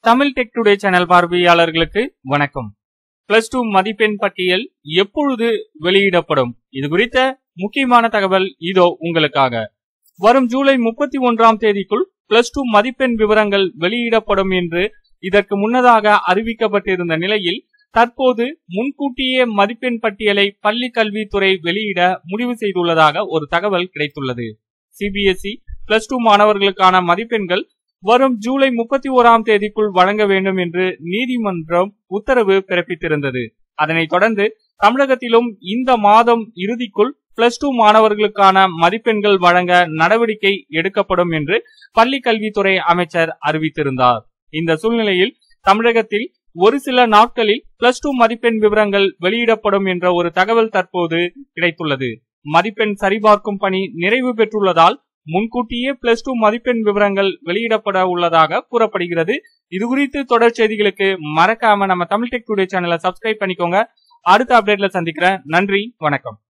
Tamil tech today channel பார்வையாளர்களுக்கு வணக்கம் plus two மதிப்பெண் பட்டியல் எப்பொழுது வெளியிடப்படும் இது குறித்த முக்கியமான தகவல் இதோ உங்களுக்காக வரும் ஜூலை முப்பத்தி ஒன்றாம் தேதிக்குள் பிளஸ் டூ மதிப்பெண் விவரங்கள் வெளியிடப்படும் என்று இதற்கு முன்னதாக அறிவிக்கப்பட்டிருந்த நிலையில் தற்போது முன்கூட்டியே மதிப்பெண் பட்டியலை பள்ளி கல்வித்துறை வெளியிட முடிவு செய்துள்ளதாக ஒரு தகவல் கிடைத்துள்ளது சிபிஎஸ்இ பிளஸ் டூ மாணவர்களுக்கான மதிப்பெண்கள் வரும் ஜூலை முப்பத்தி ஓராம் தேதிக்குள் வழங்க வேண்டும் என்று நீதிமன்றம் உத்தரவு பிறப்பித்திருந்தது அதனைத் தொடர்ந்து தமிழகத்திலும் இந்த மாதம் இறுதிக்குள் பிளஸ் டூ மாணவர்களுக்கான மதிப்பெண்கள் வழங்க நடவடிக்கை எடுக்கப்படும் என்று பள்ளி கல்வித்துறை அமைச்சர் அறிவித்திருந்தார் இந்த சூழ்நிலையில் தமிழகத்தில் ஒரு சில நாட்களில் பிளஸ் டூ மதிப்பெண் விவரங்கள் வெளியிடப்படும் என்ற ஒரு தகவல் தற்போது கிடைத்துள்ளது மதிப்பெண் சரிபார்க்கும் பணி நிறைவு பெற்றுள்ளதால் முன்கூட்டியே பிளஸ் டூ மதிப்பெண் விவரங்கள் வெளியிடப்பட உள்ளதாக கூறப்படுகிறது இது குறித்து தொடர் செய்திகளுக்கு மறக்காம நம்ம தமிழ் டெக் டுடே சேனலை சப்ஸ்கிரைப் பண்ணிக்கோங்க அடுத்த அப்டேட்ல சந்திக்கிறேன் நன்றி வணக்கம்